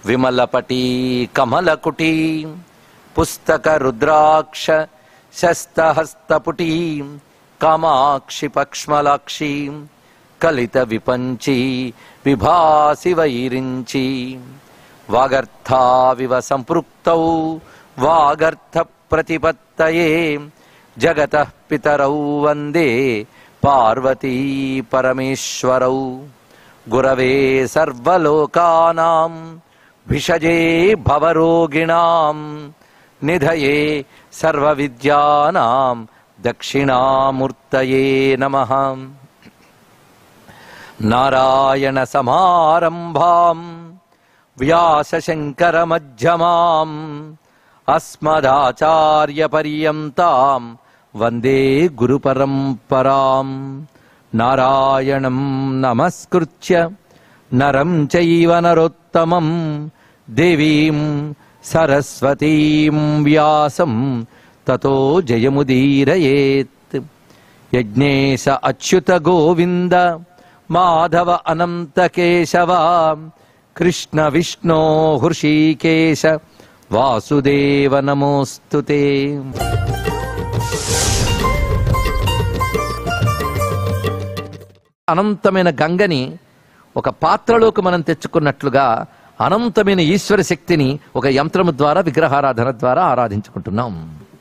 విమలపటీ కమలకుటీ పుస్తక రుద్రాక్ష శస్తహస్తపుటీ కామాక్షి పక్ష్మలాక్షి కలిత విపంచి విభాసి వైరించి వాగర్థావివ సంపృక్తౌ వాగర్థ ప్రతిపత్తయే జగత పితరౌ వందే పార్వతీ పరమేశ్వరౌ గురవే సర్వలోకానాం భిషజే భవరోగిణాం నిధయే సర్వవిద్యానాం దక్షిణామూర్తయే నమః నారాయణ సమారంభాం వ్యాసశంకరమధ్యమాం అస్మదాచార్యపర్యంతాం వందే గురుపరంపరాం నారాయణం నమస్కృత్య నరం చైవ నరోత్తమం దేవీం సరస్వతీం వ్యాసం తతో జయముదీరయేత్ యజ్ఞేశ అచ్యుత గోవింద మాధవ అనంత కేశవ కృష్ణ విష్ణో హృషీకేశ వాసుదేవ నమోస్తుతే అనంతమైన గంగని ఒక పాత్రలోకి మనం తెచ్చుకున్నట్లుగా అనంతమైన ఈశ్వర శక్తిని ఒక యంత్రము ద్వారా విగ్రహారాధన ద్వారా ఆరాధించుకుంటున్నాం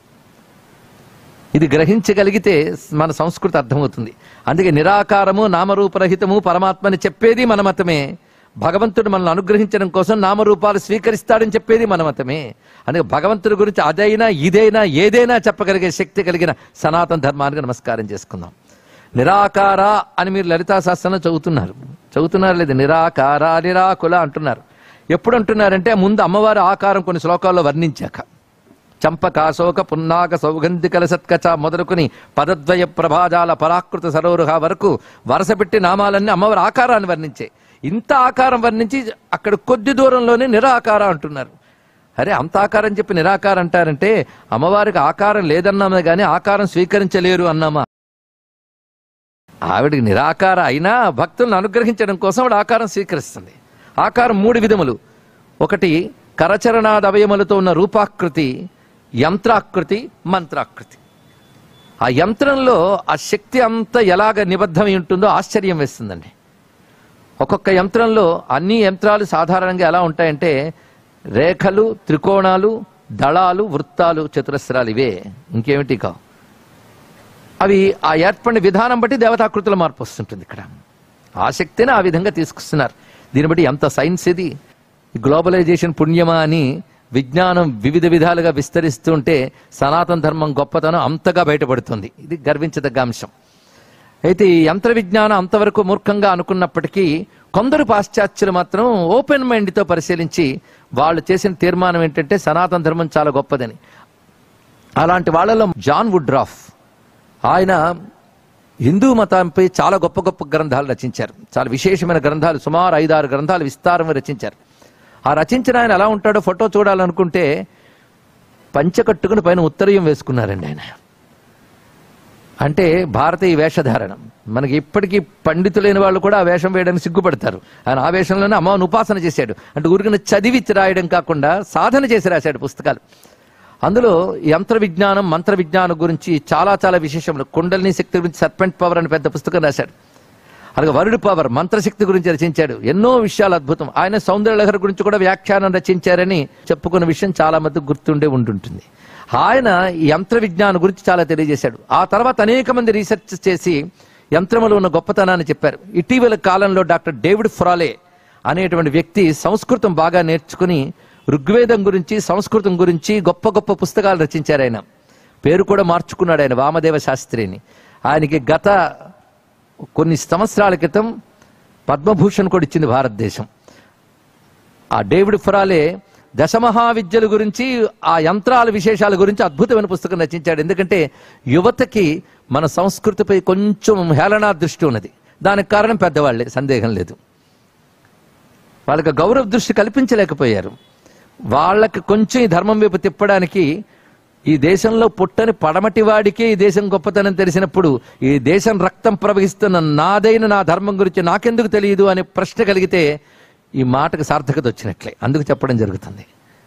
ఇది గ్రహించగలిగితే మన సంస్కృతి అర్థమవుతుంది అందుకే నిరాకారము నామరూపరహితము పరమాత్మని చెప్పేది మన మతమే భగవంతుడు మనల్ని అనుగ్రహించడం కోసం నామరూపాలు స్వీకరిస్తాడని చెప్పేది మన మతమే అందుకే భగవంతుడి గురించి అదైనా ఇదైనా ఏదైనా చెప్పగలిగే శక్తి కలిగిన సనాతన ధర్మానికి నమస్కారం చేసుకుందాం నిరాకార అని మీరు లలితా శాస్త్రంలో చదువుతున్నారు చదువుతున్నారు లేదు నిరాకార నిరాకుల అంటున్నారు ఎప్పుడు అంటున్నారంటే ముందు అమ్మవారి ఆకారం కొన్ని శ్లోకాల్లో వర్ణించాక చంపక అశోక పున్నాక సౌగంధికల సత్కచ మొదలుకుని పదద్వయ ప్రభాజాల పరాకృత సరోరుహ వరకు వరుస పెట్టి నామాలన్నీ అమ్మవారి ఆకారాన్ని వర్ణించే ఇంత ఆకారం వర్ణించి అక్కడ కొద్ది దూరంలోనే నిరాకార అంటున్నారు అరే అంత ఆకారం చెప్పి నిరాకారం అంటారంటే అమ్మవారికి ఆకారం లేదన్నామే కానీ ఆకారం స్వీకరించలేరు అన్నామా ఆవిడికి నిరాకార అయినా భక్తులను అనుగ్రహించడం కోసం ఆవిడ ఆకారం స్వీకరిస్తుంది ఆకారం మూడు విధములు ఒకటి కరచరణాద అవయములతో ఉన్న రూపాకృతి యంత్రాకృతి మంత్రాకృతి ఆ యంత్రంలో ఆ శక్తి అంతా ఎలాగ నిబద్ధమై ఉంటుందో ఆశ్చర్యం వేస్తుందండి ఒక్కొక్క యంత్రంలో అన్ని యంత్రాలు సాధారణంగా ఎలా ఉంటాయంటే రేఖలు త్రికోణాలు దళాలు వృత్తాలు చతురస్రాలు ఇవే ఇంకేమిటి కావు అవి ఆ ఏర్పడిన విధానం బట్టి దేవతాకృతుల మార్పు వస్తుంటుంది ఇక్కడ ఆ శక్తిని ఆ విధంగా తీసుకొస్తున్నారు దీన్ని బట్టి ఎంత సైన్స్ ఇది ఈ గ్లోబలైజేషన్ పుణ్యమా అని విజ్ఞానం వివిధ విధాలుగా విస్తరిస్తుంటే సనాతన ధర్మం గొప్పతనం అంతగా బయటపడుతుంది ఇది గర్వించదగ్గ అంశం అయితే ఈ యంత్ర విజ్ఞానం అంతవరకు మూర్ఖంగా అనుకున్నప్పటికీ కొందరు పాశ్చాత్యులు మాత్రం ఓపెన్ మైండ్తో పరిశీలించి వాళ్ళు చేసిన తీర్మానం ఏంటంటే సనాతన ధర్మం చాలా గొప్పదని అలాంటి వాళ్ళలో జాన్ వుడ్రాఫ్ ఆయన హిందూ మతంపై చాలా గొప్ప గొప్ప గ్రంథాలు రచించారు చాలా విశేషమైన గ్రంథాలు సుమారు ఐదారు గ్రంథాలు విస్తారంగా రచించారు ఆ రచించిన ఆయన ఎలా ఉంటాడో ఫోటో చూడాలనుకుంటే పంచ కట్టుకుని పైన ఉత్తరీయం వేసుకున్నారండి ఆయన అంటే భారతీయ వేషధారణ మనకి ఇప్పటికీ పండితులైన వాళ్ళు కూడా ఆ వేషం వేయడానికి సిగ్గుపడతారు ఆయన ఆ వేషంలోనే అమ్మవారిని ఉపాసన చేశాడు అంటే ఊరికన చదివి రాయడం కాకుండా సాధన చేసి రాశాడు పుస్తకాలు అందులో యంత్ర విజ్ఞానం మంత్ర విజ్ఞానం గురించి చాలా చాలా విశేషములు కుండలిని శక్తి గురించి సర్పెంట్ పవర్ అని పెద్ద పుస్తకం రాశాడు అలాగే వరుడు పవర్ మంత్రశక్తి గురించి రచించాడు ఎన్నో విషయాలు అద్భుతం ఆయన సౌందర్యలహరి గురించి కూడా వ్యాఖ్యానం రచించారని చెప్పుకున్న విషయం చాలా మంది గుర్తుండే ఉంటుంటుంది ఆయన ఈ యంత్ర విజ్ఞానం గురించి చాలా తెలియజేశాడు ఆ తర్వాత అనేక మంది రీసెర్చ్ చేసి యంత్రములో ఉన్న గొప్పతనాన్ని చెప్పారు ఇటీవల కాలంలో డాక్టర్ డేవిడ్ ఫ్రాలే అనేటువంటి వ్యక్తి సంస్కృతం బాగా నేర్చుకుని ఋగ్వేదం గురించి సంస్కృతం గురించి గొప్ప గొప్ప పుస్తకాలు రచించారు ఆయన పేరు కూడా మార్చుకున్నాడు ఆయన వామదేవ శాస్త్రిని ఆయనకి గత కొన్ని సంవత్సరాల క్రితం పద్మభూషణ్ కూడా ఇచ్చింది భారతదేశం ఆ డేవిడ్ ఫురాలే దశమహావిద్యల గురించి ఆ యంత్రాల విశేషాల గురించి అద్భుతమైన పుస్తకం రచించాడు ఎందుకంటే యువతకి మన సంస్కృతిపై కొంచెం హేళనా దృష్టి ఉన్నది దానికి కారణం పెద్దవాళ్లే సందేహం లేదు వాళ్ళకి గౌరవ దృష్టి కల్పించలేకపోయారు వాళ్ళకి కొంచెం ఈ ధర్మం వైపు తిప్పడానికి ఈ దేశంలో పుట్టని పడమటి వాడికే ఈ దేశం గొప్పతనం తెలిసినప్పుడు ఈ దేశం రక్తం ప్రవహిస్తున్న నాదైన నా ధర్మం గురించి నాకెందుకు తెలియదు అనే ప్రశ్న కలిగితే ఈ మాటకు సార్థకత వచ్చినట్లే అందుకు చెప్పడం జరుగుతుంది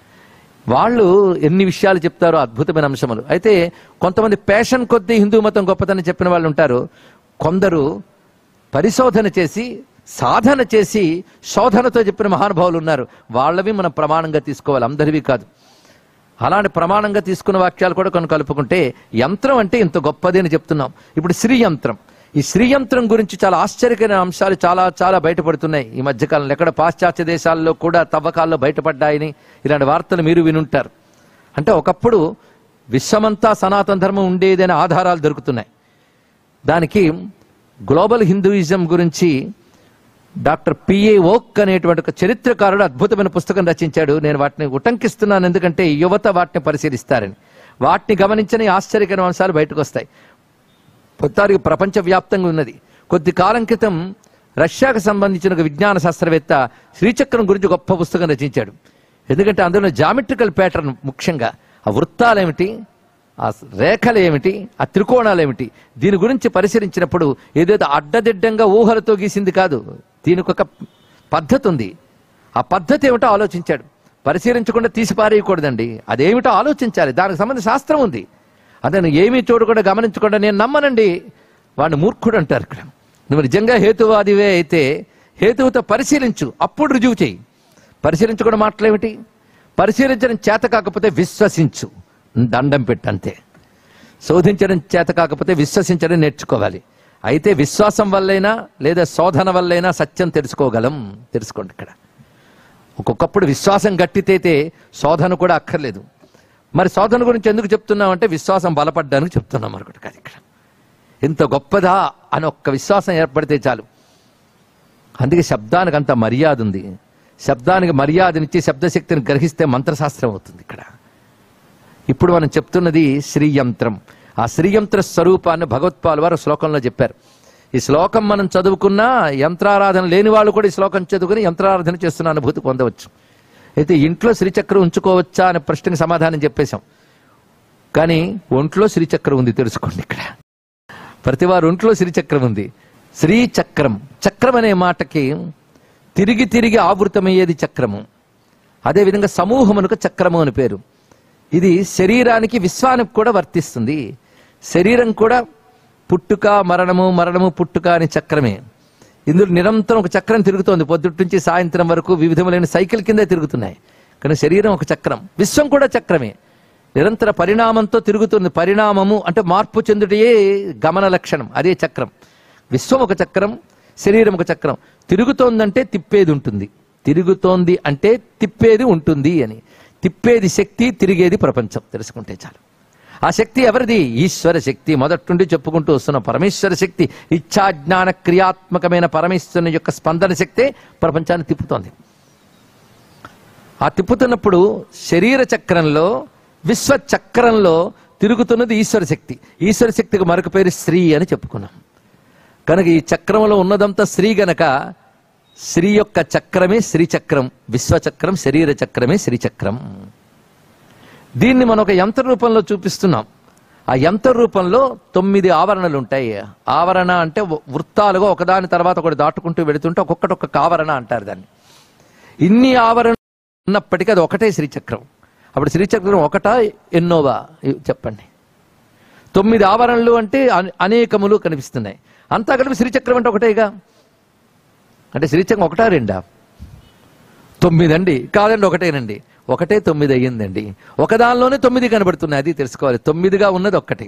వాళ్ళు ఎన్ని విషయాలు చెప్తారో అద్భుతమైన అంశములు అయితే కొంతమంది పేషన్ కొద్దీ హిందూ మతం గొప్పతని చెప్పిన వాళ్ళు ఉంటారు కొందరు పరిశోధన చేసి సాధన చేసి శోధనతో చెప్పిన మహానుభావులు ఉన్నారు వాళ్ళవి మనం ప్రమాణంగా తీసుకోవాలి అందరివి కాదు అలాంటి ప్రమాణంగా తీసుకున్న వాక్యాలు కూడా కొన్ని కలుపుకుంటే యంత్రం అంటే ఇంత గొప్పది అని చెప్తున్నాం ఇప్పుడు శ్రీ యంత్రం ఈ శ్రీ యంత్రం గురించి చాలా ఆశ్చర్యకరమైన అంశాలు చాలా చాలా బయటపడుతున్నాయి ఈ మధ్యకాలంలో ఎక్కడ పాశ్చాత్య దేశాల్లో కూడా తవ్వకాల్లో బయటపడ్డాయని ఇలాంటి వార్తలు మీరు వినుంటారు అంటే ఒకప్పుడు విశ్వమంతా సనాతన ధర్మం ఉండేదనే ఆధారాలు దొరుకుతున్నాయి దానికి గ్లోబల్ హిందూయిజం గురించి డాక్టర్ పిఏ ఓక్ అనేటువంటి ఒక చరిత్రకారుడు అద్భుతమైన పుస్తకం రచించాడు నేను వాటిని ఉటంకిస్తున్నాను ఎందుకంటే యువత వాటిని పరిశీలిస్తారని వాటిని గమనించని ఆశ్చర్యకరమైన అంశాలు బయటకు వస్తాయి మొత్తానికి ప్రపంచవ్యాప్తంగా ఉన్నది కొద్ది కాలం క్రితం రష్యాకు సంబంధించిన ఒక విజ్ఞాన శాస్త్రవేత్త శ్రీచక్రం గురించి గొప్ప పుస్తకం రచించాడు ఎందుకంటే అందులో జామెట్రికల్ ప్యాటర్న్ ముఖ్యంగా ఆ వృత్తాలేమిటి ఆ రేఖలు ఏమిటి ఆ త్రికోణాలు ఏమిటి దీని గురించి పరిశీలించినప్పుడు ఏదేదో అడ్డదిడ్డంగా ఊహలతో గీసింది కాదు దీనికి ఒక పద్ధతి ఉంది ఆ పద్ధతి ఏమిటో ఆలోచించాడు పరిశీలించకుండా తీసి పారేయకూడదండి అదేమిటో ఆలోచించాలి దానికి సంబంధించిన శాస్త్రం ఉంది అదే నువ్వు ఏమీ చూడకుండా గమనించకుండా నేను నమ్మనండి వాడిని మూర్ఖుడు అంటారు ఇక్కడ నువ్వు నిజంగా హేతువాదివే అయితే హేతువుతో పరిశీలించు అప్పుడు రుజువు చేయి పరిశీలించకుండా మాటలేమిటి పరిశీలించడం చేత కాకపోతే విశ్వసించు దండం పెట్టంతే శోధించడం చేత కాకపోతే విశ్వసించడం నేర్చుకోవాలి అయితే విశ్వాసం వల్లైనా లేదా శోధన వల్లైనా సత్యం తెలుసుకోగలం తెలుసుకోండి ఇక్కడ ఒక్కొక్కప్పుడు విశ్వాసం గట్టితేతే శోధన కూడా అక్కర్లేదు మరి శోధన గురించి ఎందుకు చెప్తున్నాం అంటే విశ్వాసం బలపడ్డానికి చెప్తున్నాం మరొకటి కాదు ఇక్కడ ఇంత గొప్పదా అని ఒక్క విశ్వాసం ఏర్పడితే చాలు అందుకే శబ్దానికి అంత మర్యాద ఉంది శబ్దానికి మర్యాదనిచ్చి శబ్దశక్తిని గ్రహిస్తే మంత్రశాస్త్రం అవుతుంది ఇక్కడ ఇప్పుడు మనం చెప్తున్నది శ్రీయంత్రం ఆ శ్రీయంత్ర స్వరూపాన్ని భగవత్పాల్ వారు శ్లోకంలో చెప్పారు ఈ శ్లోకం మనం చదువుకున్నా యంత్రారాధన లేని వాళ్ళు కూడా ఈ శ్లోకం చదువుకుని యంత్రారాధన చేస్తున్న అనుభూతి పొందవచ్చు అయితే ఇంట్లో శ్రీచక్రం ఉంచుకోవచ్చా అనే ప్రశ్నకి సమాధానం చెప్పేశాం కానీ ఒంట్లో శ్రీచక్రం ఉంది తెలుసుకోండి ఇక్కడ ప్రతి వారి ఒంట్లో శ్రీచక్రం ఉంది శ్రీచక్రం చక్రం అనే మాటకి తిరిగి తిరిగి ఆవృతమయ్యేది చక్రము అదేవిధంగా సమూహమునకు చక్రము అని పేరు ఇది శరీరానికి విశ్వానికి కూడా వర్తిస్తుంది శరీరం కూడా పుట్టుక మరణము మరణము పుట్టుక అనే చక్రమే ఇందులో నిరంతరం ఒక చక్రం తిరుగుతోంది పొద్దుటి నుంచి సాయంత్రం వరకు వివిధములైన సైకిల్ కిందే తిరుగుతున్నాయి కానీ శరీరం ఒక చక్రం విశ్వం కూడా చక్రమే నిరంతర పరిణామంతో తిరుగుతుంది పరిణామము అంటే మార్పు చెందుటయే గమన లక్షణం అదే చక్రం విశ్వం ఒక చక్రం శరీరం ఒక చక్రం తిరుగుతోందంటే తిప్పేది ఉంటుంది తిరుగుతోంది అంటే తిప్పేది ఉంటుంది అని తిప్పేది శక్తి తిరిగేది ప్రపంచం తెలుసుకుంటే చాలు ఆ శక్తి ఎవరిది ఈశ్వర శక్తి మొదటి నుండి చెప్పుకుంటూ వస్తున్న పరమేశ్వర శక్తి ఇచ్ఛాజ్ఞాన క్రియాత్మకమైన పరమేశ్వరుని యొక్క స్పందన శక్తే ప్రపంచాన్ని తిప్పుతోంది ఆ తిప్పుతున్నప్పుడు శరీర చక్రంలో విశ్వ చక్రంలో తిరుగుతున్నది ఈశ్వర శక్తి ఈశ్వర శక్తికి మరొక పేరు శ్రీ అని చెప్పుకున్నాం కనుక ఈ చక్రంలో ఉన్నదంతా శ్రీ గనక శ్రీ యొక్క చక్రమే శ్రీచక్రం విశ్వచక్రం శరీర చక్రమే శ్రీచక్రం దీన్ని మనం ఒక యంత్ర రూపంలో చూపిస్తున్నాం ఆ యంత్ర రూపంలో తొమ్మిది ఆవరణలు ఉంటాయి ఆవరణ అంటే వృత్తాలుగా ఒకదాని తర్వాత ఒకటి దాటుకుంటూ వెళుతుంటే ఒక్కొక్కటి ఒక్కొక్క ఆవరణ అంటారు దాన్ని ఇన్ని ఆవరణ ఉన్నప్పటికీ అది ఒకటే శ్రీచక్రం అప్పుడు శ్రీచక్రం ఒకటా ఎన్నోవా ఇవి చెప్పండి తొమ్మిది ఆవరణలు అంటే అనే- అనేకములు కనిపిస్తున్నాయి అంతా కలిపి శ్రీచక్రం అంటే ఒకటేగా అంటే శ్రీచక్రం ఒకటా రెండా తొమ్మిది అండి కాదండి ఒకటేనండి ఒకటే తొమ్మిది అయ్యిందండి ఒకదానిలోనే తొమ్మిది కనబడుతున్నాయి అది తెలుసుకోవాలి తొమ్మిదిగా ఉన్నది ఒక్కటే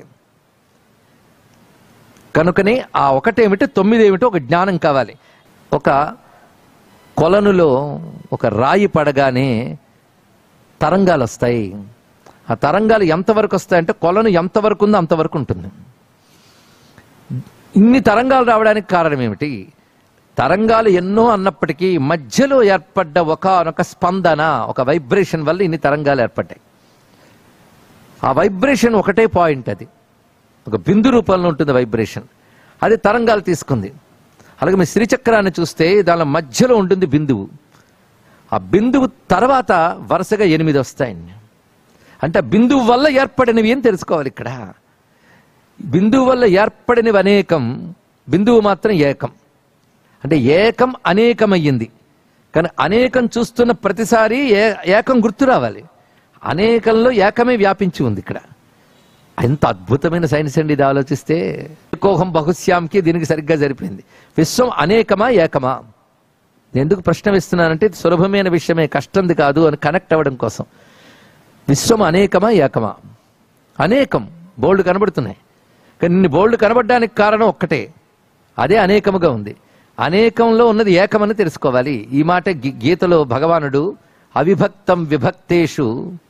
కనుకనే ఆ ఒకటేమిటి తొమ్మిది ఏమిటో ఒక జ్ఞానం కావాలి ఒక కొలనులో ఒక రాయి పడగానే తరంగాలు వస్తాయి ఆ తరంగాలు ఎంతవరకు వస్తాయంటే కొలను ఎంతవరకు ఉందో అంతవరకు ఉంటుంది ఇన్ని తరంగాలు రావడానికి కారణం ఏమిటి తరంగాలు ఎన్నో అన్నప్పటికీ మధ్యలో ఏర్పడ్డ ఒకనొక స్పందన ఒక వైబ్రేషన్ వల్ల ఇన్ని తరంగాలు ఏర్పడ్డాయి ఆ వైబ్రేషన్ ఒకటే పాయింట్ అది ఒక బిందు రూపంలో ఉంటుంది వైబ్రేషన్ అది తరంగాలు తీసుకుంది అలాగే మీ శ్రీచక్రాన్ని చూస్తే దాని మధ్యలో ఉంటుంది బిందువు ఆ బిందువు తర్వాత వరుసగా ఎనిమిది వస్తాయండి అంటే ఆ బిందువు వల్ల ఏర్పడినవి అని తెలుసుకోవాలి ఇక్కడ బిందువు వల్ల ఏర్పడినవి అనేకం బిందువు మాత్రం ఏకం అంటే ఏకం అనేకమయ్యింది కానీ అనేకం చూస్తున్న ప్రతిసారి ఏ- ఏకం గుర్తు రావాలి అనేకంలో ఏకమే వ్యాపించి ఉంది ఇక్కడ ఎంత అద్భుతమైన సైన్స్ అండి ఇది ఆలోచిస్తే కోహం బహుశ్యాంకి దీనికి సరిగ్గా సరిపోయింది విశ్వం అనేకమా ఏకమా నేను ఎందుకు ప్రశ్న వేస్తున్నానంటే ఇది సులభమైన విషయమే కష్టంది కాదు అని కనెక్ట్ అవ్వడం కోసం విశ్వం అనేకమా ఏకమా అనేకం బోల్డ్ కనబడుతున్నాయి కానీ ఇన్ని బోల్డ్ కనబడడానికి కారణం ఒక్కటే అదే అనేకముగా ఉంది అనేకంలో ఉన్నది ఏకమని తెలుసుకోవాలి ఈ మాట గీ- గీతలో భగవానుడు అవిభక్తం విభక్తేషు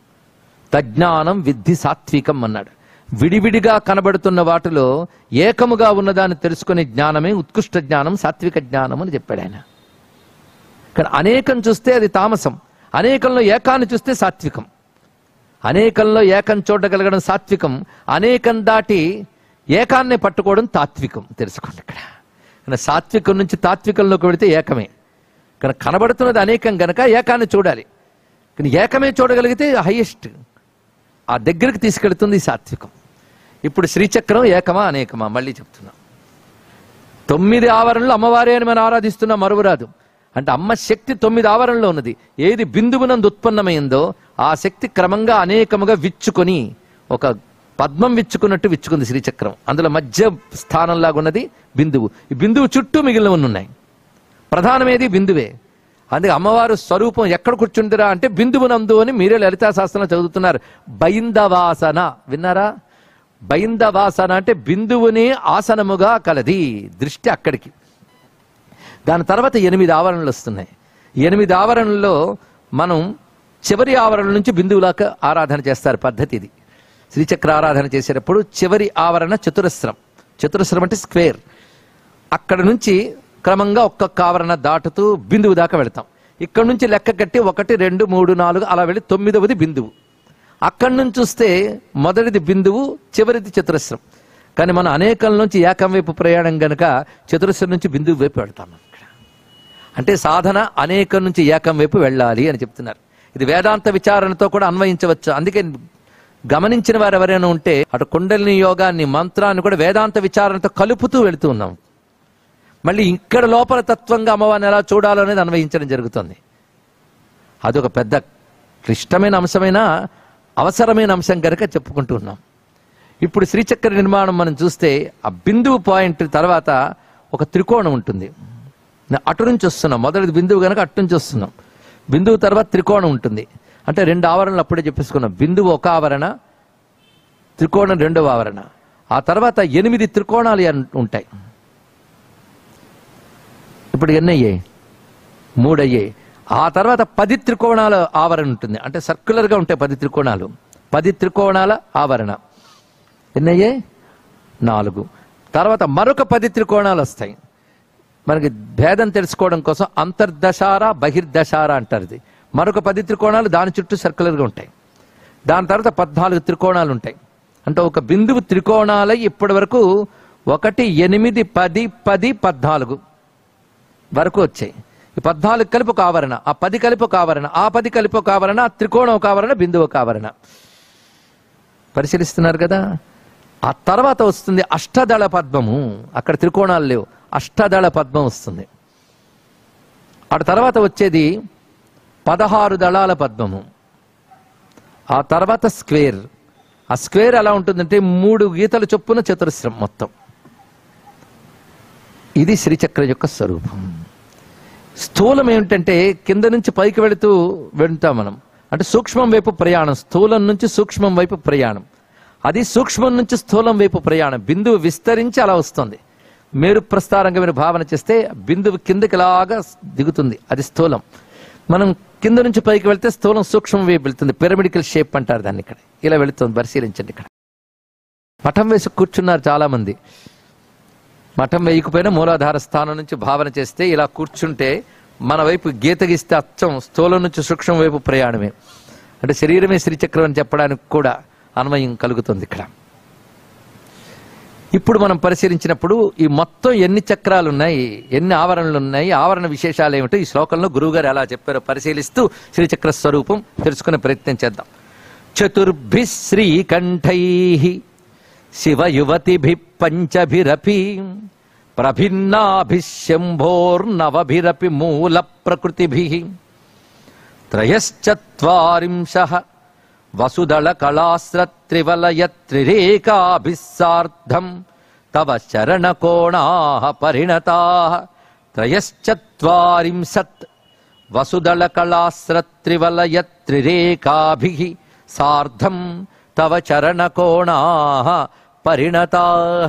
తజ్ఞానం విద్ధి సాత్వికం అన్నాడు విడివిడిగా కనబడుతున్న వాటిలో ఏకముగా ఉన్నదాన్ని తెలుసుకునే జ్ఞానమే ఉత్కృష్ట జ్ఞానం సాత్విక జ్ఞానం అని చెప్పాడు ఆయన కానీ అనేకం చూస్తే అది తామసం అనేకంలో ఏకాన్ని చూస్తే సాత్వికం అనేకంలో ఏకం చూడగలగడం సాత్వికం అనేకం దాటి ఏకాన్నే పట్టుకోవడం తాత్వికం తెలుసుకోండి ఇక్కడ కానీ సాత్వికం నుంచి తాత్వికంలోకి వెళితే ఏకమే కానీ కనబడుతున్నది అనేకం గనక ఏకాన్ని చూడాలి కానీ ఏకమే చూడగలిగితే హైయెస్ట్ ఆ దగ్గరికి తీసుకెళ్తుంది ఈ సాత్వికం ఇప్పుడు శ్రీచక్రం ఏకమా అనేకమా మళ్ళీ చెప్తున్నాం తొమ్మిది ఆవరణలు అమ్మవారే అని మనం ఆరాధిస్తున్నాం మరువురాదు అంటే అమ్మ శక్తి తొమ్మిది ఆవరణలో ఉన్నది ఏది బిందువునందు ఉత్పన్నమైందో ఆ శక్తి క్రమంగా అనేకముగా విచ్చుకొని ఒక పద్మం విచ్చుకున్నట్టు విచ్చుకుంది శ్రీచక్రం అందులో మధ్య స్థానంలాగా ఉన్నది బిందువు ఈ బిందువు చుట్టూ మిగిలిన ఉన్నాయి ప్రధానమేది బిందువే అందుకే అమ్మవారు స్వరూపం ఎక్కడ కూర్చుందిరా అంటే బిందువునందు అని మీరే లలితా శాస్త్రంలో చదువుతున్నారు బైందవాసన విన్నారా బైందవాసన అంటే బిందువుని ఆసనముగా కలది దృష్టి అక్కడికి దాని తర్వాత ఎనిమిది ఆవరణలు వస్తున్నాయి ఎనిమిది ఆవరణల్లో మనం చివరి ఆవరణ నుంచి బిందువులాక ఆరాధన చేస్తారు పద్ధతి ఇది శ్రీచక్ర ఆరాధన చేసేటప్పుడు చివరి ఆవరణ చతురస్రం చతురస్రం అంటే స్క్వేర్ అక్కడ నుంచి క్రమంగా ఒక్కొక్క ఆవరణ దాటుతూ బిందువు దాకా వెళ్తాం ఇక్కడ నుంచి లెక్క కట్టి ఒకటి రెండు మూడు నాలుగు అలా వెళ్ళి తొమ్మిదవది బిందువు అక్కడి నుంచి చూస్తే మొదటిది బిందువు చివరిది చతురస్రం కానీ మనం అనేకం నుంచి ఏకం వైపు ప్రయాణం గనక చతురస్రం నుంచి బిందువు వైపు వెళ్తాం మనం ఇక్కడ అంటే సాధన అనేకం నుంచి ఏకం వైపు వెళ్ళాలి అని చెప్తున్నారు ఇది వేదాంత విచారణతో కూడా అన్వయించవచ్చు అందుకే గమనించిన వారు ఎవరైనా ఉంటే అటు కుండలిని యోగాన్ని మంత్రాన్ని కూడా వేదాంత విచారణతో కలుపుతూ వెళుతూ ఉన్నాం మళ్ళీ ఇక్కడ లోపల తత్వంగా అమ్మవారిని ఎలా చూడాలో అనేది అన్వయించడం జరుగుతుంది అదొక పెద్ద క్లిష్టమైన అంశమైన అవసరమైన అంశం కనుక చెప్పుకుంటూ ఉన్నాం ఇప్పుడు శ్రీచక్ర నిర్మాణం మనం చూస్తే ఆ బిందువు పాయింట్ తర్వాత ఒక త్రికోణం ఉంటుంది అటు నుంచి వస్తున్నాం మొదటి బిందువు కనుక అటు నుంచి వస్తున్నాం బిందువు తర్వాత త్రికోణం ఉంటుంది అంటే రెండు ఆవరణలు అప్పుడే చెప్పేసుకున్నాం బిందువు ఒక ఆవరణ త్రికోణం రెండవ ఆవరణ ఆ తర్వాత ఎనిమిది త్రికోణాలు అన్- ఉంటాయి ఇప్పుడు ఎన్ని అయ్యాయి మూడు అయ్యాయి ఆ తర్వాత పది త్రికోణాల ఆవరణ ఉంటుంది అంటే సర్క్యులర్గా ఉంటాయి పది త్రికోణాలు పది త్రికోణాల ఆవరణ ఎన్ని అయ్యాయి నాలుగు తర్వాత మరొక పది త్రికోణాలు వస్తాయి మనకి భేదం తెలుసుకోవడం కోసం అంతర్దశార బహిర్దశార అంటారు ఇది మరొక పది త్రికోణాలు దాని చుట్టూ సర్క్యులర్గా ఉంటాయి దాని తర్వాత పద్నాలుగు త్రికోణాలు ఉంటాయి అంటే ఒక బిందువు త్రికోణాలై ఇప్పటి వరకు ఒకటి ఎనిమిది పది పది పద్నాలుగు వరకు వచ్చాయి ఈ పద్నాలుగు కలిపి ఒక ఆవరణ ఆ పది కలిపి ఒక ఆవరణ ఆ పది కలిపి ఒక ఆవరణ ఆ త్రికోణం ఒక ఆవరణ బిందువు ఒక ఆవరణ పరిశీలిస్తున్నారు కదా ఆ తర్వాత వస్తుంది అష్టదళ పద్మము అక్కడ త్రికోణాలు లేవు అష్టదళ పద్మం వస్తుంది ఆ తర్వాత వచ్చేది పదహారు దళాల పద్మము ఆ తర్వాత స్క్వేర్ ఆ స్క్వేర్ ఎలా ఉంటుందంటే మూడు గీతల చొప్పున చతురస్రం మొత్తం ఇది శ్రీచక్ర యొక్క స్వరూపం స్థూలం ఏమిటంటే కింద నుంచి పైకి వెళుతూ వెళ్తాం మనం అంటే సూక్ష్మం వైపు ప్రయాణం స్థూలం నుంచి సూక్ష్మం వైపు ప్రయాణం అది సూక్ష్మం నుంచి స్థూలం వైపు ప్రయాణం బిందువు విస్తరించి అలా వస్తుంది మేరు ప్రస్తారంగా మీరు భావన చేస్తే బిందువు కిందకి లాగా దిగుతుంది అది స్థూలం మనం కింద నుంచి పైకి వెళ్తే స్థూలం సూక్ష్మం వైపు వెళ్తుంది పిరమిడికల్ షేప్ అంటారు దాన్ని ఇక్కడ ఇలా వెళుతుంది పరిశీలించండి ఇక్కడ మఠం వేసి కూర్చున్నారు చాలా మంది మఠం వేయకపోయినా మూలాధార స్థానం నుంచి భావన చేస్తే ఇలా కూర్చుంటే మన వైపు గీత గీస్తే అచ్చం స్థూలం నుంచి సూక్ష్మం వైపు ప్రయాణమే అంటే శరీరమే శ్రీచక్రం అని చెప్పడానికి కూడా అన్వయం కలుగుతుంది ఇక్కడ ఇప్పుడు మనం పరిశీలించినప్పుడు ఈ మొత్తం ఎన్ని చక్రాలు ఉన్నాయి ఎన్ని ఆవరణలు ఉన్నాయి ఆవరణ విశేషాలు ఏమిటో ఈ శ్లోకంలో గురువుగారు ఎలా చెప్పారో పరిశీలిస్తూ శ్రీచక్ర స్వరూపం తెలుసుకునే ప్రయత్నం చేద్దాం చతుర్భి శ్రీకంఠై శివ యువతిభి పంచభిరపి ప్రభిన్నాభిశంభోర్నవభిరపి మూల ప్రకృతిభి త్రయశ్చత్వారింశ వసుదళ కళాస్రత్రివలయత్రిరేకాభిస్సార్ధం తవ శరణకోణా పరిణతా త్రయశ్చత్వారింశత్ వసుదళ కళాస్రత్రివలయత్రిరేకాభి సార్ధం తవ చరణకోణా పరిణతా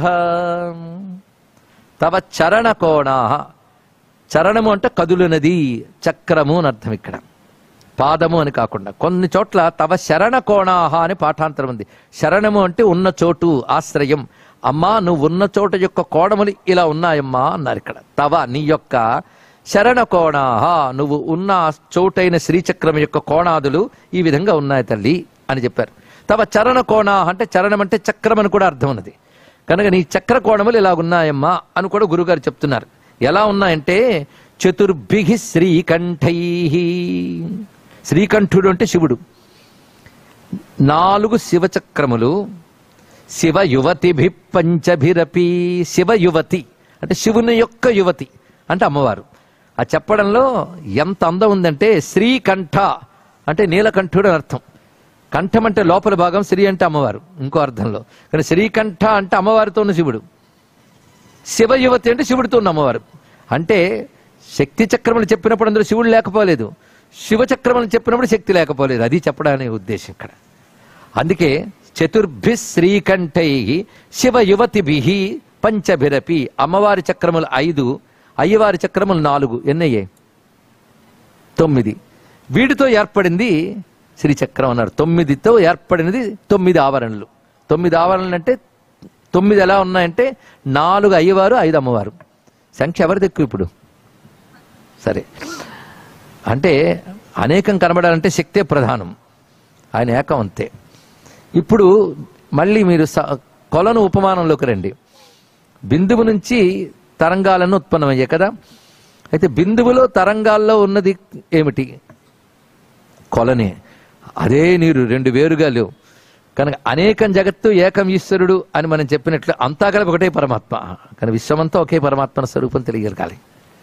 తవ చరణకోణా చరణము అంటే కదులునది చక్రము అని అర్థం ఇక్కడ పాదము అని కాకుండా కొన్ని చోట్ల తవ శరణ కోణాహ అని పాఠాంతరం ఉంది శరణము అంటే ఉన్న చోటు ఆశ్రయం అమ్మా నువ్వు ఉన్న చోట యొక్క కోణములు ఇలా ఉన్నాయమ్మా అన్నారు ఇక్కడ తవ నీ యొక్క శరణ కోణాహ నువ్వు ఉన్న చోటైన శ్రీచక్రం యొక్క కోణాదులు ఈ విధంగా ఉన్నాయి తల్లి అని చెప్పారు తవ చరణ కోణాహ అంటే చరణం అంటే చక్రం అని కూడా అర్థం ఉన్నది కనుక నీ చక్ర కోణములు ఇలా ఉన్నాయమ్మా అని కూడా గురుగారు చెప్తున్నారు ఎలా ఉన్నాయంటే చతుర్భిహి శ్రీకంఠై శ్రీకంఠుడు అంటే శివుడు నాలుగు శివచక్రములు శివ యువతిభి పంచభిరపి శివ యువతి అంటే శివుని యొక్క యువతి అంటే అమ్మవారు ఆ చెప్పడంలో ఎంత అందం ఉందంటే శ్రీకంఠ అంటే నీలకంఠుడు అని అర్థం కంఠం అంటే లోపల భాగం శ్రీ అంటే అమ్మవారు ఇంకో అర్థంలో కానీ శ్రీకంఠ అంటే అమ్మవారితో ఉన్న శివుడు శివ యువతి అంటే శివుడితో ఉన్న అమ్మవారు అంటే శక్తి చక్రములు చెప్పినప్పుడు అందులో శివుడు లేకపోలేదు శివ చక్రములు చెప్పినప్పుడు శక్తి లేకపోలేదు అది చెప్పడానికి ఉద్దేశం ఇక్కడ అందుకే చతుర్భి శ్రీకంఠై శివ యువతిభి పంచభిరపి అమ్మవారి చక్రములు ఐదు అయ్యవారి చక్రములు నాలుగు ఎన్నయ్యాయి తొమ్మిది వీటితో ఏర్పడింది శ్రీచక్రం అన్నారు తొమ్మిదితో ఏర్పడినది తొమ్మిది ఆవరణలు తొమ్మిది ఆవరణలు అంటే తొమ్మిది ఎలా ఉన్నాయంటే నాలుగు అయ్యవారు ఐదు అమ్మవారు సంఖ్య ఎవరిది ఎక్కువ ఇప్పుడు సరే అంటే అనేకం కనబడాలంటే శక్తే ప్రధానం ఆయన ఏకం అంతే ఇప్పుడు మళ్ళీ మీరు స- కొలను ఉపమానంలోకి రండి బిందువు నుంచి తరంగాలను ఉత్పన్నమయ్యాయి కదా అయితే బిందువులో తరంగాల్లో ఉన్నది ఏమిటి కొలనే అదే నీరు రెండు వేరుగా లేవు కనుక అనేకం జగత్తు ఏకం ఈశ్వరుడు అని మనం చెప్పినట్లు అంతా కలిపి ఒకటే పరమాత్మ కానీ విశ్వమంతా ఒకే పరమాత్మ స్వరూపం తెలియగలగాలి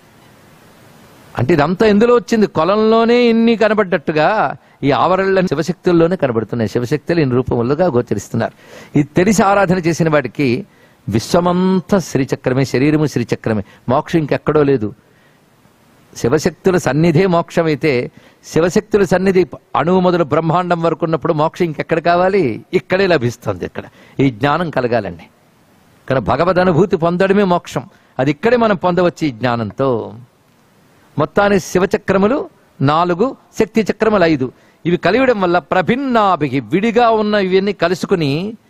అంటే ఇదంతా ఎందులో వచ్చింది కొలంలోనే ఇన్ని కనబడ్డట్టుగా ఈ ఆవరణల శివశక్తుల్లోనే కనబడుతున్నాయి శివశక్తులు ఇన్ని రూపములుగా గోచరిస్తున్నారు ఇది తెలిసి ఆరాధన చేసిన వాడికి విశ్వమంతా శ్రీచక్రమే శరీరము శ్రీచక్రమే మోక్షం ఇంకెక్కడో లేదు శివశక్తుల సన్నిధే మోక్షమైతే శివశక్తుల సన్నిధి అణువు మొదలు బ్రహ్మాండం వరకు ఉన్నప్పుడు మోక్షం ఇంకెక్కడ కావాలి ఇక్కడే లభిస్తుంది ఇక్కడ ఈ జ్ఞానం కలగాలండి కానీ భగవద్ అనుభూతి పొందడమే మోక్షం అది ఇక్కడే మనం పొందవచ్చు ఈ జ్ఞానంతో మొత్తానికి శివచక్రములు నాలుగు శక్తి చక్రములు ఐదు ఇవి కలియడం వల్ల ప్రభిన్నాభికి విడిగా ఉన్న ఇవన్నీ కలుసుకుని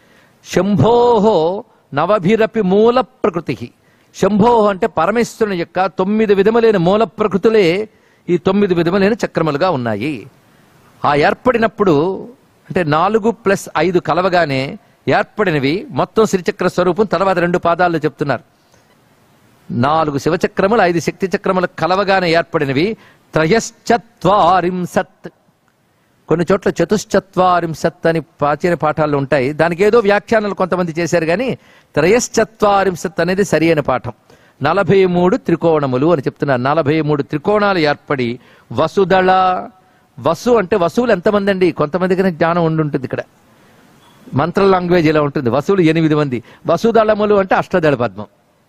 శంభోహో నవభిరపి మూల ప్రకృతి శంభోహో అంటే పరమేశ్వరుని యొక్క తొమ్మిది విధములైన మూల ప్రకృతులే ఈ తొమ్మిది విధములైన చక్రములుగా ఉన్నాయి ఆ ఏర్పడినప్పుడు అంటే నాలుగు ప్లస్ ఐదు కలవగానే ఏర్పడినవి మొత్తం శ్రీచక్ర స్వరూపం తర్వాత రెండు పాదాల్లో చెప్తున్నారు నాలుగు శివచక్రములు ఐదు శక్తి చక్రములు కలవగానే ఏర్పడినవి త్రయశ్చత్వారింసత్ కొన్ని చోట్ల చతుశ్చత్వారింసత్ అని ప్రాచీన పాఠాలు ఉంటాయి దానికి ఏదో వ్యాఖ్యానాలు కొంతమంది చేశారు కానీ త్రయశ్చత్వారింసత్ అనేది సరి అయిన పాఠం నలభై మూడు త్రికోణములు అని చెప్తున్నారు నలభై మూడు త్రికోణాలు ఏర్పడి వసుదళ వసు అంటే వసువులు ఎంతమంది అండి కొంతమందికి జ్ఞానం ఉండి ఉంటుంది ఇక్కడ మంత్ర లాంగ్వేజ్ ఇలా ఉంటుంది వసువులు ఎనిమిది మంది వసుదళములు అంటే అష్టదళ పద్మం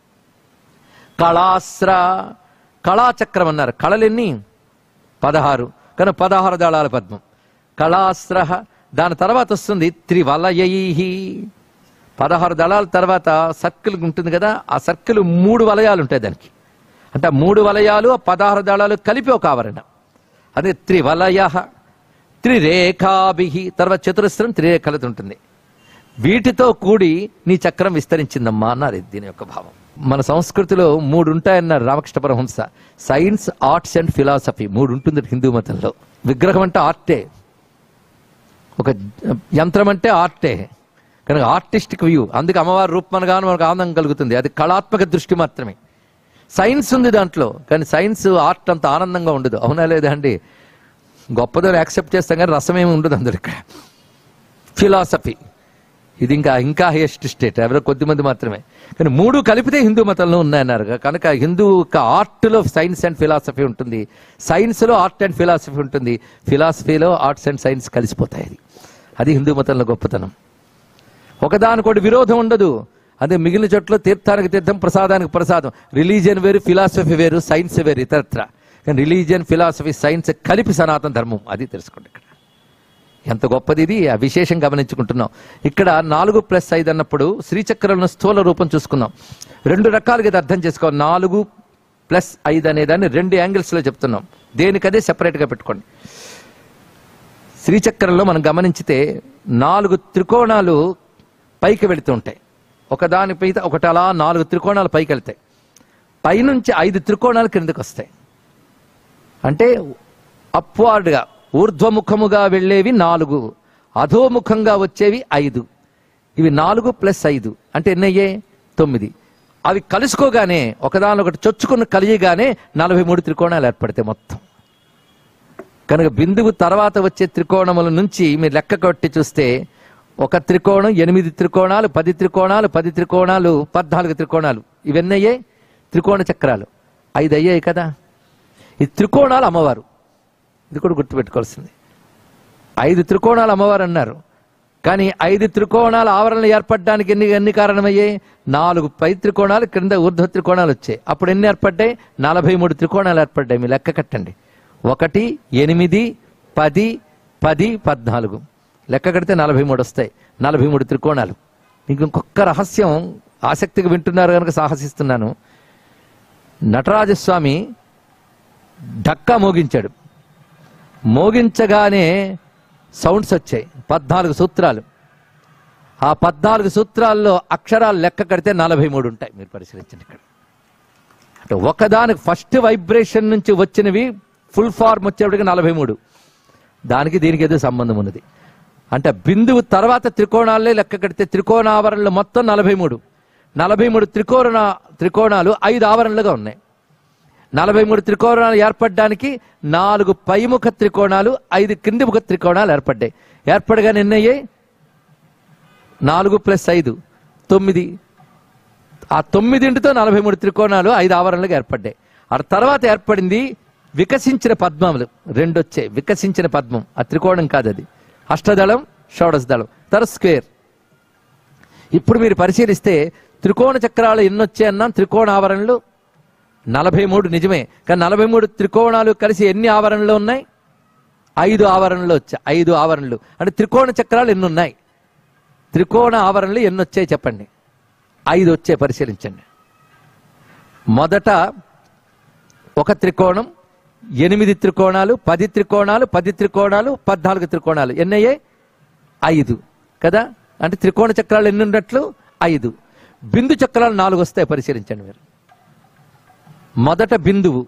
కళాస్ర కళాచక్రం అన్నారు కళలెన్ని పదహారు కానీ పదహారు దళాల పద్మం కళాస్ర దాని తర్వాత వస్తుంది త్రివలయై పదహారు దళాల తర్వాత సర్కిల్ ఉంటుంది కదా ఆ సర్కిల్ మూడు వలయాలు ఉంటాయి దానికి అంటే ఆ మూడు వలయాలు ఆ పదహారు దళాలు కలిపి ఒక ఆవరణ అదే త్రివలయ త్రిరేఖాభి తర్వాత చతురస్రం త్రిరేఖలతో ఉంటుంది వీటితో కూడి నీ చక్రం విస్తరించిందమ్మా అన్నారు ఇది దీని యొక్క భావం మన సంస్కృతిలో మూడు ఉంటాయన్నారు Ramakrishna Paramahamsa science arts and philosophy మూడు ఉంటుంది హిందూ మతంలో విగ్రహం అంటే ఆర్టే ఒక యంత్రం అంటే ఆర్టే కనుక ఆర్టిస్టిక్ వ్యూ అందుకే అమ్మవారి రూపమనగానే మనకు ఆనందం కలుగుతుంది అది కళాత్మక దృష్టి మాత్రమే సైన్స్ ఉంది దాంట్లో కానీ సైన్స్ ఆర్ట్ అంత ఆనందంగా ఉండదు అవునా లేదా అండి గొప్పదో యాక్సెప్ట్ చేస్తాం కానీ రసమేమి ఉండదు అందరు ఇక్కడ ఫిలాసఫీ ఇది ఇంకా ఇంకా హైయెస్ట్ స్టేట్ ఎవరో కొద్ది మంది మాత్రమే కానీ మూడు కలిపితే హిందూ మతంలో ఉన్నాయన్నారు కనుక హిందూ యొక్క ఆర్ట్లో సైన్స్ అండ్ ఫిలాసఫీ ఉంటుంది సైన్స్లో ఆర్ట్ అండ్ ఫిలాసఫీ ఉంటుంది ఫిలాసఫీలో ఆర్ట్స్ అండ్ సైన్స్ కలిసిపోతాయి అది అది హిందూ మతంలో గొప్పతనం ఒకదానికొకటి విరోధం ఉండదు అదే మిగిలిన చోట్ల తీర్థానికి తీర్థం ప్రసాదానికి ప్రసాదం రిలీజియన్ వేరు ఫిలాసఫీ వేరు సైన్స్ వేరు ఇతరత్ర కానీ రిలీజియన్ ఫిలాసఫీ సైన్స్ కలిపి సనాతన ధర్మం అది తెలుసుకోండి ఇక్కడ ఎంత గొప్పది ఇది ఆ విశేషం గమనించుకుంటున్నాం ఇక్కడ నాలుగు ప్లస్ ఐదు అన్నప్పుడు శ్రీచక్రంలో స్థూల రూపం చూసుకుందాం రెండు రకాలుగా ఇది అర్థం చేసుకోవాలి నాలుగు ప్లస్ ఐదు అనే దాన్ని రెండు యాంగిల్స్లో చెప్తున్నాం దేనికదే సెపరేట్గా పెట్టుకోండి శ్రీచక్రంలో మనం గమనించితే నాలుగు త్రికోణాలు పైకి వెళుతూ ఉంటాయి ఒకదానిపై ఒకటి అలా నాలుగు త్రికోణాలు పైకి వెళ్తాయి పైనుంచి ఐదు త్రికోణాలు క్రిందకు వస్తాయి అంటే అప్వార్డ్గా ఊర్ధ్వముఖముగా వెళ్ళేవి నాలుగు అధోముఖంగా వచ్చేవి ఐదు ఇవి నాలుగు ప్లస్ ఐదు అంటే ఎన్నయ్యే తొమ్మిది అవి కలుసుకోగానే ఒకదానొకటి చొచ్చుకుని కలియగానే నలభై మూడు త్రికోణాలు ఏర్పడతాయి మొత్తం కనుక బిందువు తర్వాత వచ్చే త్రికోణముల నుంచి మీరు లెక్క కొట్టి చూస్తే ఒక త్రికోణం ఎనిమిది త్రికోణాలు పది త్రికోణాలు పది త్రికోణాలు పద్నాలుగు త్రికోణాలు ఇవన్నీ అయ్యాయి త్రికోణ చక్రాలు ఐదు అయ్యాయి కదా ఈ త్రికోణాలు అమ్మవారు ఇది కూడా గుర్తుపెట్టుకోవాల్సింది ఐదు త్రికోణాలు అమ్మవారు అన్నారు కానీ ఐదు త్రికోణాల ఆవరణలు ఏర్పడడానికి ఎన్ని ఎన్ని కారణమయ్యాయి నాలుగు పై త్రికోణాలు క్రింద ఊర్ధ్వ త్రికోణాలు వచ్చాయి అప్పుడు ఎన్ని ఏర్పడ్డాయి నలభై మూడు త్రికోణాలు ఏర్పడ్డాయి మీ లెక్క కట్టండి ఒకటి ఎనిమిది పది పది పద్నాలుగు లెక్క కడితే నలభై మూడు వస్తాయి నలభై మూడు త్రికోణాలు మీకు ఇంకొక రహస్యం ఆసక్తిగా వింటున్నారు కనుక సాహసిస్తున్నాను నటరాజస్వామి ఢక్కా మోగించాడు మోగించగానే సౌండ్స్ వచ్చాయి పద్నాలుగు సూత్రాలు ఆ పద్నాలుగు సూత్రాల్లో అక్షరాలు లెక్క కడితే నలభై మూడు ఉంటాయి మీరు పరిశీలించండి ఇక్కడ అంటే ఒకదానికి ఫస్ట్ వైబ్రేషన్ నుంచి వచ్చినవి ఫుల్ ఫార్మ్ వచ్చేప్పటికి నలభై మూడు దానికి దీనికి ఏదో సంబంధం ఉన్నది అంటే బిందువు తర్వాత త్రికోణాలే లెక్క కడితే త్రికోణావరణలు మొత్తం నలభై మూడు నలభై మూడు త్రికోణ త్రికోణాలు ఐదు ఆవరణలుగా ఉన్నాయి నలభై మూడు త్రికోణాలు ఏర్పడడానికి నాలుగు పైముఖ త్రికోణాలు ఐదు కింది ముఖ త్రికోణాలు ఏర్పడ్డాయి ఏర్పడగానే ఎన్నయ్యాయి నాలుగు ప్లస్ ఐదు తొమ్మిది ఆ తొమ్మిదింటితో నలభై మూడు త్రికోణాలు ఐదు ఆవరణలుగా ఏర్పడ్డాయి ఆ తర్వాత ఏర్పడింది వికసించిన పద్మములు రెండు వచ్చాయి వికసించిన పద్మం ఆ త్రికోణం కాదు అది అష్టదళం షోడశ దళం తర్వాత స్క్వేర్ ఇప్పుడు మీరు పరిశీలిస్తే త్రికోణ చక్రాలు ఎన్ని వచ్చాయన్నా త్రికోణ ఆవరణలు నలభై మూడు నిజమే కానీ నలభై మూడు త్రికోణాలు కలిసి ఎన్ని ఆవరణలు ఉన్నాయి ఐదు ఆవరణలు వచ్చాయి ఐదు ఆవరణలు అంటే త్రికోణ చక్రాలు ఎన్ని ఉన్నాయి త్రికోణ ఆవరణలు ఎన్ని వచ్చాయి చెప్పండి ఐదు వచ్చాయి పరిశీలించండి మొదట ఒక త్రికోణం ఎనిమిది త్రికోణాలు పది త్రికోణాలు పది త్రికోణాలు పద్నాలుగు త్రికోణాలు ఎన్ని అయ్యాయి ఐదు కదా అంటే త్రికోణ చక్రాలు ఎన్ని ఉన్నట్లు ఐదు బిందు చక్రాలు నాలుగు వస్తాయి పరిశీలించండి మీరు మొదట బిందువు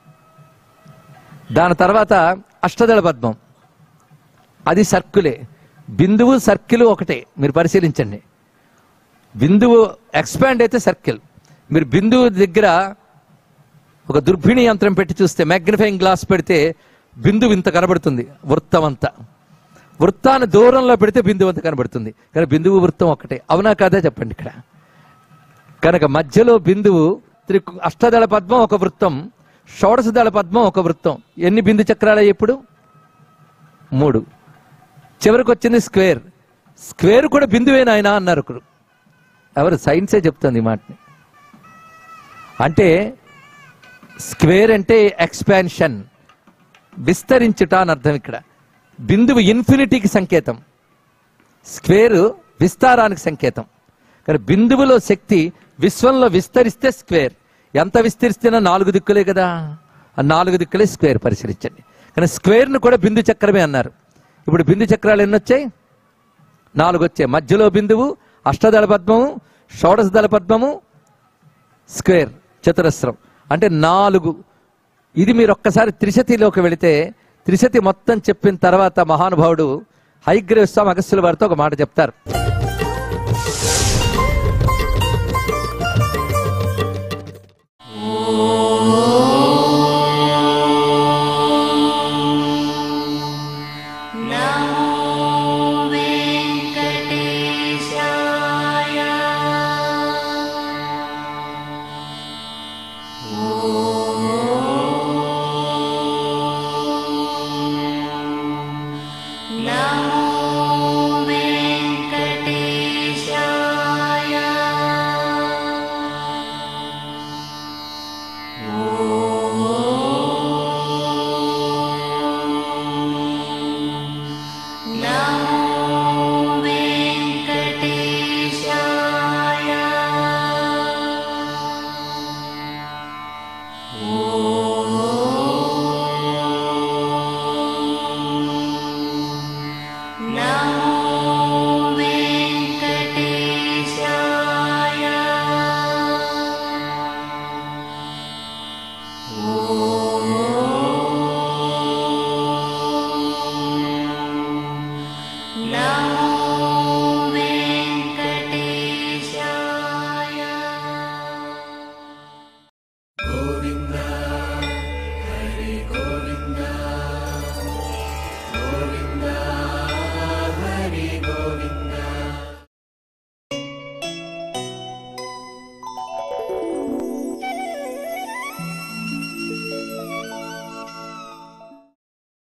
దాని తర్వాత అష్టదళ పద్మం అది సర్కులే బిందువు సర్కిల్ ఒకటే మీరు పరిశీలించండి బిందువు ఎక్స్పాండ్ అయితే సర్కిల్ మీరు బిందువు దగ్గర ఒక దుర్భిణి యంత్రం పెట్టి చూస్తే మ్యాగ్నిఫైయింగ్ గ్లాస్ పెడితే బిందువు ఇంత కనబడుతుంది వృత్తం అంతా వృత్తాన్ని దూరంలో పెడితే బిందువు అంత కనబడుతుంది కానీ బిందువు వృత్తం ఒకటే అవునా కాదా చెప్పండి ఇక్కడ కనుక మధ్యలో బిందువు త్రి అష్టదళ పద్మం ఒక వృత్తం షోడశ దళ పద్మం ఒక వృత్తం ఎన్ని బిందు చక్రాలు ఇప్పుడు మూడు చివరికి వచ్చింది స్క్వేర్ స్క్వేర్ కూడా బిందువేనా ఆయన అన్నారు ఒకరు ఎవరు సైన్సే చెప్తుంది ఈ మాటని అంటే స్క్వేర్ అంటే ఎక్స్పాన్షన్ విస్తరించుట అని అర్థం ఇక్కడ బిందువు ఇన్ఫినిటీకి సంకేతం స్క్వేర్ విస్తారానికి సంకేతం కానీ బిందువులో శక్తి విశ్వంలో విస్తరిస్తే స్క్వేర్ ఎంత విస్తరిస్తేనా నాలుగు దిక్కులే కదా ఆ నాలుగు దిక్కులే స్క్వేర్ పరిశీలించండి కానీ స్క్వేర్ను కూడా బిందు చక్రమే అన్నారు ఇప్పుడు బిందు చక్రాలు ఎన్ని వచ్చాయి నాలుగు వచ్చాయి మధ్యలో బిందువు అష్టదళ పద్మము షోడశ దళ పద్మము స్క్వేర్ చతురస్రం అంటే నాలుగు ఇది మీరు ఒక్కసారి త్రిశతిలోకి వెళితే త్రిశతి మొత్తం చెప్పిన తర్వాత మహానుభావుడు హైగ్రేవ్ స్వామి అగస్త్యుల వారితో ఒక మాట చెప్తారు नमो वेङ्कटेशाय नमो वेङ्कटेशाय नमो वेङ्कटेशाय ॐ